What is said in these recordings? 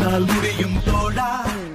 உன்னால் முடியும் தோழா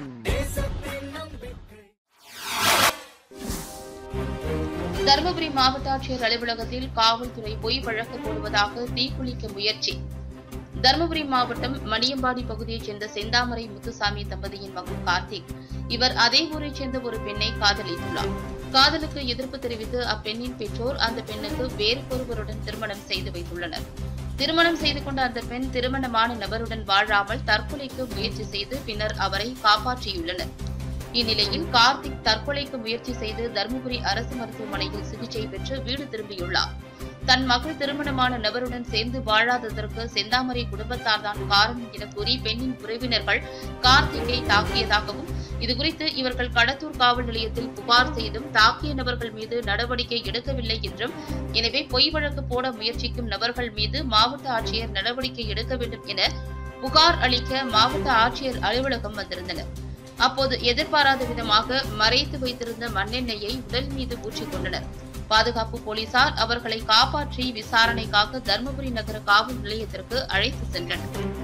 தருமபுரி மாவட்ட ஆட்சியர் அலுவலகத்தில் காவல்துறை பொய் வழக்கு போடுவதாக தீக்குளிக்க முயற்சி தருமபுரி மாவட்டம் மணியம்பாடி பகுதியைச் சேர்ந்த செந்தாமரை முத்துசாமி தம்பதியின் மகன் கார்த்திக் இவர் அதே ஊரைச் சேர்ந்த ஒரு பெண்ணை காதலித்துள்ளார் காதலுக்கு எதிர்ப்பு தெரிவித்து அப்பெண்ணின் பெற்றோர் அந்த பெண்ணுக்கு வேறு ஒருவருடன் திருமணம் செய்து வைத்துள்ளனர் திருமணம் செய்து கொண்ட அந்த பெண் திருமணமான நபருடன் வாழாமல் தற்கொலைக்கு முயற்சி செய்து பின்னர் அவரை காப்பாற்றியுள்ளனர் இந்நிலையில் கார்த்திக் தற்கொலைக்கு முயற்சி செய்து தருமபுரி அரசு மருத்துவமனையில் சிகிச்சை பெற்று வீடு திரும்பியுள்ளார் தன் மகள் திருமணமான நபருடன் சேர்ந்து வாழாததற்கு செந்தாமரை குடும்பத்தார்தான் காரணம் என கூறி பெண்ணின் உறவினர்கள் கார்த்திக்கை தாக்கியதாகவும் இதுகுறித்து இவர்கள் கடத்தூர் காவல் நிலையத்தில் புகார் செய்தும் தாக்கிய நபர்கள் மீது நடவடிக்கை எடுக்கவில்லை என்றும் எனவே பொய் வழக்கு போட முயற்சிக்கும் நபர்கள் மீது மாவட்ட ஆட்சியர் நடவடிக்கை எடுக்க வேண்டும் என புகார் அளிக்க மாவட்ட ஆட்சியர் அலுவலகம் வந்திருந்தனர் அப்போது எதிர்பாராத விதமாக மறைத்து வைத்திருந்த மண்ணெண்ணெயை உடல் மீது ஊற்றிக் கொண்டனர் பாதுகாப்பு போலீசார் அவர்களை காப்பாற்றி விசாரணைக்காக தருமபுரி நகர காவல் நிலையத்திற்கு அழைத்து சென்றனர்